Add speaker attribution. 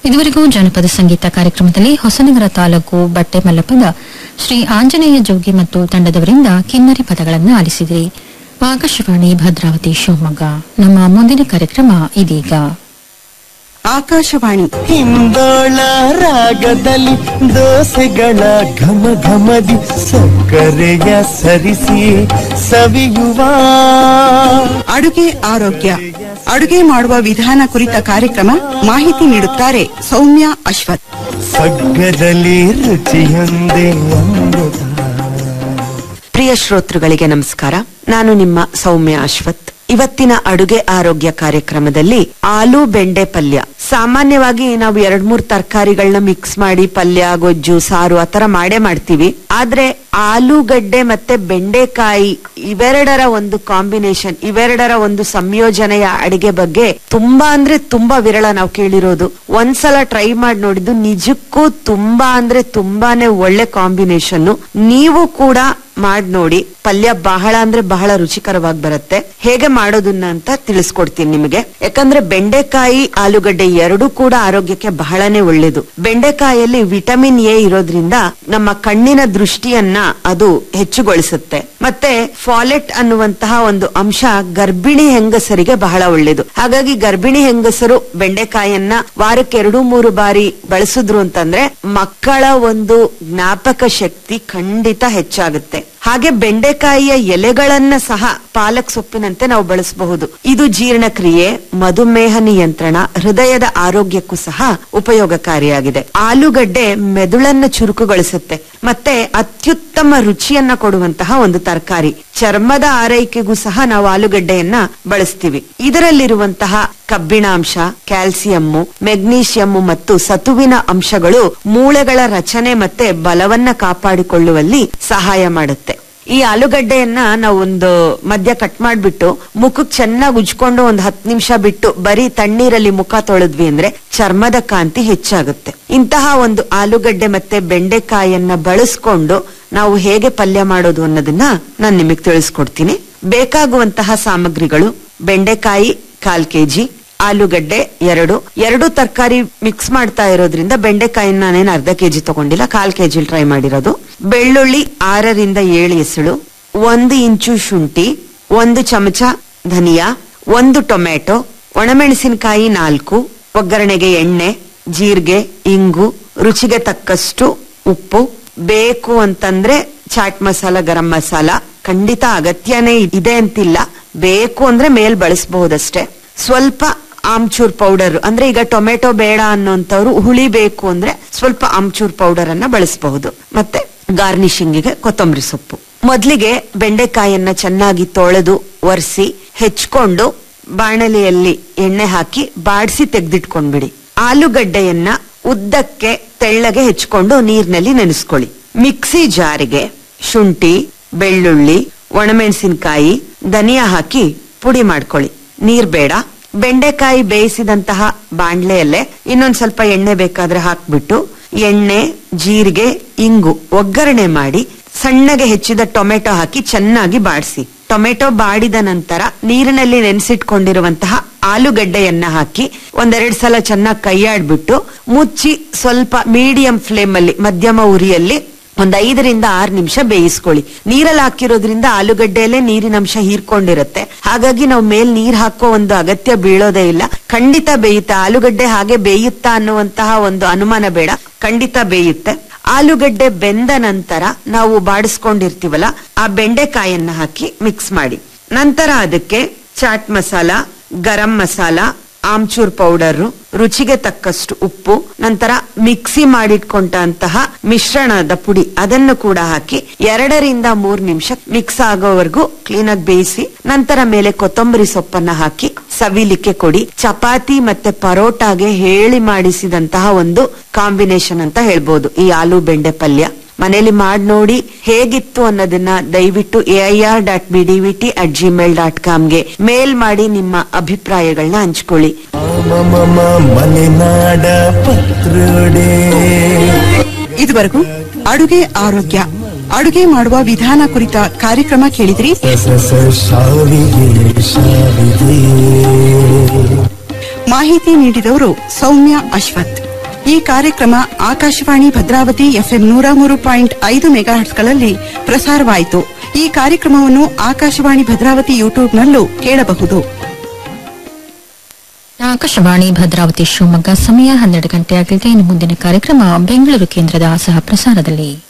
Speaker 1: ಇದುವರೆಗೂ ಜನಪದ ಸಂಗೀತ ಕಾರ್ಯಕ್ರಮದಲ್ಲಿ ಹೊಸನಗರ ತಾಲೂಕು ಬಟ್ಟೆ ಮಲ್ಲಪದ ಶ್ರೀ ಆಂಜನೇಯ ಜೋಗಿ ಮತ್ತು ತಂಡದವರಿಂದ ಕಿನ್ನರಿ ಪದಗಳನ್ನು ಆಲಿಸಿದಿರಿ ಆಕಾಶವಾಣಿ ಭದ್ರಾವತಿ ಶಿವಮೊಗ್ಗ ನಮ್ಮ ಮುಂದಿನ ಕಾರ್ಯಕ್ರಮ ಇದೀಗ
Speaker 2: ಆಕಾಶವಾಣಿ
Speaker 3: ಹಿಂದೋಳ ರಾಗದಲ್ಲಿ ದೋಸೆಗಳ ಘಮ ಘಮದಿ ಸಕ್ಕರೆಯ ಸರಿಸಿ ಸವಿಯುವ
Speaker 2: ಅಡುಗೆ ಆರೋಗ್ಯ ಅಡುಗೆ ಮಾಡುವ ವಿಧಾನ ಕುರಿತ ಕಾರ್ಯಕ್ರಮ ಮಾಹಿತಿ ನೀಡುತ್ತಾರೆ ಸೌಮ್ಯ ಅಶ್ವಥ್
Speaker 3: ಸಗ್ಗದಲ್ಲಿ ರುಚಿಯೊಂದೇ ಅಮೃತ
Speaker 4: ಪ್ರಿಯ ಶ್ರೋತೃಗಳಿಗೆ ನಮಸ್ಕಾರ ನಾನು ನಿಮ್ಮ ಸೌಮ್ಯ ಅಶ್ವಥ್ ಇವತ್ತಿನ ಅಡುಗೆ ಆರೋಗ್ಯ ಕಾರ್ಯಕ್ರಮದಲ್ಲಿ ಆಲೂ ಬೆಂಡೆ ಪಲ್ಯ ಸಾಮಾನ್ಯವಾಗಿ ನಾವು ಎರಡ್ ಮೂರ್ ತರಕಾರಿಗಳನ್ನ ಮಿಕ್ಸ್ ಮಾಡಿ ಪಲ್ಯ ಗೊಜ್ಜು ಸಾರು ಆತರ ಮಾಡೇ ಮಾಡ್ತೀವಿ ಆದ್ರೆ ಆಲೂಗಡ್ಡೆ ಮತ್ತೆ ಬೆಂಡೆಕಾಯಿ ಇವೆರಡರ ಒಂದು ಕಾಂಬಿನೇಷನ್ ಇವೆರಡರ ಒಂದು ಸಂಯೋಜನೆಯ ಅಡಿಗೆ ಬಗ್ಗೆ ತುಂಬಾ ಅಂದ್ರೆ ತುಂಬಾ ವಿರಳ ನಾವು ಕೇಳಿರೋದು ಒಂದ್ಸಲ ಟ್ರೈ ಮಾಡಿ ನೋಡಿದ್ದು ನಿಜಕ್ಕೂ ತುಂಬಾ ಅಂದ್ರೆ ತುಂಬಾನೇ ಒಳ್ಳೆ ಕಾಂಬಿನೇಷನ್ ನೀವು ಕೂಡ ಮಾಡ್ ನೋಡಿ ಪಲ್ಯ ಬಹಳ ಅಂದ್ರೆ ಬಹಳ ರುಚಿಕರವಾಗಿ ಬರುತ್ತೆ ಹೇಗೆ ಮಾಡೋದನ್ನ ಅಂತ ತಿಳಿಸ್ಕೊಡ್ತೀನಿ ನಿಮಗೆ ಯಾಕಂದ್ರೆ ಬೆಂಡೆಕಾಯಿ ಆಲೂಗಡ್ಡೆ ಎರಡೂ ಕೂಡ ಆರೋಗ್ಯಕ್ಕೆ ಬಹಳನೇ ಒಳ್ಳೇದು ಬೆಂಡೆಕಾಯಲ್ಲಿ ವಿಟಮಿನ್ ಎ ಇರೋದ್ರಿಂದ ನಮ್ಮ ಕಣ್ಣಿನ ದೃಷ್ಟಿಯನ್ನ ಅದು ಹೆಚ್ಚುಗೊಳಿಸುತ್ತೆ ಮತ್ತೆ ಫಾಲೆಟ್ ಅನ್ನುವಂತಹ ಒಂದು ಅಂಶ ಗರ್ಭಿಣಿ ಹೆಂಗಸರಿಗೆ ಬಹಳ ಒಳ್ಳೇದು ಹಾಗಾಗಿ ಗರ್ಭಿಣಿ ಹೆಂಗಸರು ಬೆಂಡೆಕಾಯನ್ನ ವಾರಕ್ಕೆ ಎರಡು ಮೂರು ಬಾರಿ ಬಳಸಿದ್ರು ಅಂತಂದ್ರೆ ಮಕ್ಕಳ ಒಂದು ಜ್ಞಾಪಕ ಶಕ್ತಿ ಖಂಡಿತ ಹೆಚ್ಚಾಗುತ್ತೆ ಹಾಗೆ ಬೆಂಡೆಕಾಯಿಯ ಎಲೆಗಳನ್ನ ಸಹ ಪಾಲಕ್ ಸೊಪ್ಪಿನಂತೆ ನಾವು ಬಳಸಬಹುದು ಇದು ಜೀರ್ಣಕ್ರಿಯೆ ಮಧುಮೇಹ ನಿಯಂತ್ರಣ ಹೃದಯದ ಆರೋಗ್ಯಕ್ಕೂ ಸಹ ಉಪಯೋಗಕಾರಿಯಾಗಿದೆ ಆಲೂಗಡ್ಡೆ ಮೆದುಳನ್ನ ಚುರುಕುಗೊಳಿಸುತ್ತೆ ಮತ್ತೆ ಅತ್ಯುತ್ತಮ ರುಚಿಯನ್ನ ಕೊಡುವಂತಹ ಒಂದು ತರಕಾರಿ ಚರ್ಮದ ಆರೈಕೆಗೂ ಸಹ ನಾವು ಆಲೂಗಡ್ಡೆಯನ್ನ ಬಳಸ್ತೀವಿ ಇದರಲ್ಲಿರುವಂತಹ ಕಬ್ಬಿಣಾಂಶ ಕ್ಯಾಲ್ಸಿಯಮ್ಮು ಮೆಗ್ನೀಷಿಯಮ್ಮು ಮತ್ತು ಸತುವಿನ ಅಂಶಗಳು ಮೂಳೆಗಳ ರಚನೆ ಮತ್ತೆ ಬಲವನ್ನ ಕಾಪಾಡಿಕೊಳ್ಳುವಲ್ಲಿ ಸಹಾಯ ಮಾಡುತ್ತೆ ಈ ಆಲೂಗಡ್ಡೆಯನ್ನ ನಾವು ಒಂದು ಮಧ್ಯ ಕಟ್ ಮಾಡ್ಬಿಟ್ಟು ಮುಖಕ್ಕೆ ಚೆನ್ನಾಗಿ ಉಜ್ಕೊಂಡು ಒಂದ್ ಹತ್ತು ನಿಮಿಷ ಬಿಟ್ಟು ಬರೀ ತಣ್ಣೀರಲ್ಲಿ ಮುಖ ತೊಳೆದ್ವಿ ಅಂದ್ರೆ ಚರ್ಮದ ಕಾಂತಿ ಹೆಚ್ಚಾಗುತ್ತೆ ಇಂತಹ ಒಂದು ಆಲೂಗಡ್ಡೆ ಮತ್ತೆ ಬೆಂಡೆಕಾಯನ್ನ ಬಳಸ್ಕೊಂಡು ನಾವು ಹೇಗೆ ಪಲ್ಯ ಮಾಡೋದು ಅನ್ನೋದನ್ನ ನಾನು ನಿಮಗೆ ತಿಳಿಸ್ಕೊಡ್ತೀನಿ ಬೇಕಾಗುವಂತಹ ಸಾಮಗ್ರಿಗಳು ಬೆಂಡೆಕಾಯಿ ಕಾಲ್ ಕೆಜಿ ಆಲೂಗಡ್ಡೆ ಎರಡು ಎರಡು ತರಕಾರಿ ಮಿಕ್ಸ್ ಮಾಡ್ತಾ ಇರೋದ್ರಿಂದ ಬೆಂಡೆಕಾಯಿನ ನಾನೇನು ಅರ್ಧ ಕೆಜಿ ತಗೊಂಡಿಲ್ಲ ಕಾಲ್ ಕೆಜಿ ಟ್ರೈ ಮಾಡಿರೋದು ಬೆಳ್ಳುಳ್ಳಿ ಆರರಿಂದ ಏಳು ಎಸಳು ಒಂದು ಇಂಚು ಶುಂಠಿ ಒಂದು ಚಮಚ ಧನಿಯಾ ಒಂದು ಟೊಮೆಟೊ ಒಣಮೆಣಸಿನಕಾಯಿ ನಾಲ್ಕು ಒಗ್ಗರಣೆಗೆ ಎಣ್ಣೆ ಜೀರಿಗೆ ಇಂಗು ರುಚಿಗೆ ತಕ್ಕಷ್ಟು ಉಪ್ಪು ಬೇಕು ಅಂತಂದ್ರೆ ಚಾಟ್ ಮಸಾಲ ಗರಂ ಮಸಾಲ ಖಂಡಿತ ಅಗತ್ಯನೇ ಇದೆ ಅಂತಿಲ್ಲ ಬೇಕು ಅಂದ್ರೆ ಮೇಲ್ ಬಳಸಬಹುದಷ್ಟೇ ಸ್ವಲ್ಪ ಆಮ್ಚೂರ್ ಪೌಡರ್ ಅಂದ್ರೆ ಈಗ ಟೊಮೆಟೊ ಬೇಡ ಅನ್ನೋಂಥವ್ರು ಹುಳಿ ಬೇಕು ಅಂದ್ರೆ ಸ್ವಲ್ಪ ಆಮ್ಚೂರ್ ಪೌಡರ್ ಅನ್ನ ಬಳಸಬಹುದು ಮತ್ತೆ ಗಾರ್ನಿಶಿಂಗಿಗೆ ಕೊತ್ತಂಬರಿ ಸೊಪ್ಪು ಮೊದ್ಲಿಗೆ ಬೆಂಡೆಕಾಯನ್ನ ಚೆನ್ನಾಗಿ ತೊಳೆದು ಒರೆಸಿ ಹೆಚ್ಕೊಂಡು ಬಾಣಲೆಯಲ್ಲಿ ಎಣ್ಣೆ ಹಾಕಿ ಬಾಡಿಸಿ ತೆಗ್ದಿಟ್ಕೊಂಡ್ಬಿಡಿ ಆಲೂಗಡ್ಡೆಯನ್ನ ಉದ್ದಕ್ಕೆ ತೆಳ್ಳಗೆ ಹೆಚ್ಕೊಂಡು ನೀರಿನಲ್ಲಿ ನೆನೆಸ್ಕೊಳ್ಳಿ ಮಿಕ್ಸಿ ಜಾರಿಗೆ ಶುಂಠಿ ಬೆಳ್ಳುಳ್ಳಿ ಒಣಮೆಣಸಿನಕಾಯಿ ಧನಿಯಾ ಹಾಕಿ ಪುಡಿ ಮಾಡ್ಕೊಳ್ಳಿ ನೀರ್ ಬೇಡ ಬೆಂಡೆಕಾಯಿ ಬೇಯಿಸಿದಂತಹ ಬಾಣ್ಲೆಯಲ್ಲೇ ಇನ್ನೊಂದ್ ಸ್ವಲ್ಪ ಎಣ್ಣೆ ಬೇಕಾದ್ರೆ ಹಾಕ್ಬಿಟ್ಟು ಎಣ್ಣೆ ಜೀರಿಗೆ ಇಂಗು ಒಗ್ಗರಣೆ ಮಾಡಿ ಸಣ್ಣಗೆ ಹೆಚ್ಚಿದ ಟೊಮೆಟೊ ಹಾಕಿ ಚೆನ್ನಾಗಿ ಬಾಡಿಸಿ ಟೊಮೆಟೊ ಬಾಡಿದ ನಂತರ ನೀರಿನಲ್ಲಿ ನೆನೆಸಿಟ್ಕೊಂಡಿರುವಂತಹ ಆಲೂಗಡ್ಡೆಯನ್ನ ಹಾಕಿ ಒಂದೆರಡು ಸಲ ಚೆನ್ನಾಗಿ ಕೈಯಾಡ್ಬಿಟ್ಟು ಮುಚ್ಚಿ ಸ್ವಲ್ಪ ಮೀಡಿಯಂ ಫ್ಲೇಮ್ ಅಲ್ಲಿ ಮಧ್ಯಮ ಉರಿಯಲ್ಲಿ ಒಂದ್ ಐದರಿಂದ ಆರು ನಿಮಿಷ ಬೇಯಿಸ್ಕೊಳ್ಳಿ ನೀರಲ್ಲಿ ಹಾಕಿರೋದ್ರಿಂದ ಆಲೂಗಡ್ಡೆಯಲ್ಲೇ ನೀರಿನಂಶ ಹೀರ್ಕೊಂಡಿರುತ್ತೆ ಹಾಗಾಗಿ ನಾವು ಮೇಲ್ ನೀರ್ ಹಾಕೋ ಒಂದು ಅಗತ್ಯ ಬೀಳೋದೇ ಇಲ್ಲ ಖಂಡಿತ ಬೇಯುತ್ತೆ ಆಲೂಗಡ್ಡೆ ಹಾಗೆ ಬೇಯುತ್ತಾ ಅನ್ನುವಂತಹ ಒಂದು ಅನುಮಾನ ಬೇಡ ಖಂಡಿತ ಬೇಯುತ್ತೆ ಆಲೂಗಡ್ಡೆ ಬೆಂದ ನಂತರ ನಾವು ಬಾಡಿಸ್ಕೊಂಡಿರ್ತೀವಲ್ಲ ಆ ಬೆಂಡೆಕಾಯನ್ನ ಹಾಕಿ ಮಿಕ್ಸ್ ಮಾಡಿ ನಂತರ ಅದಕ್ಕೆ ಚಾಟ್ ಮಸಾಲ ಗರಂ ಮಸಾಲ ಆಮ್ಚೂರ್ ಪೌಡರ್ ರುಚಿಗೆ ತಕ್ಕಷ್ಟು ಉಪ್ಪು ನಂತರ ಮಿಕ್ಸಿ ಮಾಡಿಟ್ಕೊಂಡಂತಹ ಮಿಶ್ರಣದ ಪುಡಿ ಅದನ್ನು ಕೂಡ ಹಾಕಿ ಎರಡರಿಂದ ಮೂರ್ ನಿಮಿಷ ಮಿಕ್ಸ್ ಆಗೋವರೆಗೂ ಕ್ಲೀನ್ ಆಗಿ ಬೇಯಿಸಿ ನಂತರ ಮೇಲೆ ಕೊತ್ತಂಬರಿ ಸೊಪ್ಪನ್ನ ಹಾಕಿ ಸವಿಲಿಕ್ಕೆ ಕೊಡಿ ಚಪಾತಿ ಮತ್ತೆ ಪರೋಟಾಗೆ ಹೇಳಿ ಮಾಡಿಸಿದಂತಹ ಒಂದು ಕಾಂಬಿನೇಷನ್ ಅಂತ ಹೇಳ್ಬೋದು ಈ ಆಲೂ ಬೆಂಡೆ ಪಲ್ಯ ಮನೇಲಿ ಮಾಡಿ ನೋಡಿ ಹೇಗಿತ್ತು ಅನ್ನೋದನ್ನ ದಯವಿಟ್ಟು A I R dot B D V T at Gmail dot ಕಾಮ್ಗೆ ಮೇಲ್ ಮಾಡಿ ನಿಮ್ಮ ಅಭಿಪ್ರಾಯಗಳನ್ನ ಹಂಚ್ಕೊಳ್ಳಿ
Speaker 3: ಮಮ ಮಲೆನಾಡ ಪತ್ರೋಡೆ
Speaker 2: ಇದುವರೆಗೂ ಅಡುಗೆ ಆರೋಗ್ಯ ಅಡುಗೆ ಮಾಡುವ ವಿಧಾನ ಕುರಿತ ಕಾರ್ಯಕ್ರಮ ಕೇಳಿದ್ರಿ
Speaker 3: ಸಸ ಶಾವಿಗೆ ಶಾವಿಗೆ
Speaker 2: ಮಾಹಿತಿ ನೀಡಿದವರು ಸೌಮ್ಯ ಅಶ್ವಥ್ ಈ ಕಾರ್ಯಕ್ರಮ ಆಕಾಶವಾಣಿ ಭದ್ರಾವತಿ ಎಫ್ಎಂ ನೂರ ಮೂರು ಪಾಯಿಂಟ್ ಐದು ಮೆಗಾಹರ್ಟ್ಸ್ಗಳಲ್ಲಿ ಪ್ರಸಾರವಾಯಿತು ಈ ಕಾರ್ಯಕ್ರಮವನ್ನು ಆಕಾಶವಾಣಿ ಭದ್ರಾವತಿ ಯೂಟ್ಯೂಬ್ನಲ್ಲೂ ಕೇಳಬಹುದು
Speaker 1: ಆಕಾಶವಾಣಿ ಭದ್ರಾವತಿ ಶಿವಮೊಗ್ಗ ಸಮಯ ಹನ್ನೆರಡು ಗಂಟೆ ಆಗಲಿದೆ ಇನ್ನು ಮುಂದಿನ ಕಾರ್ಯಕ್ರಮ ಬೆಂಗಳೂರು ಕೇಂದ್ರದ ಸಹ ಪ್ರಸಾರದಲ್ಲಿ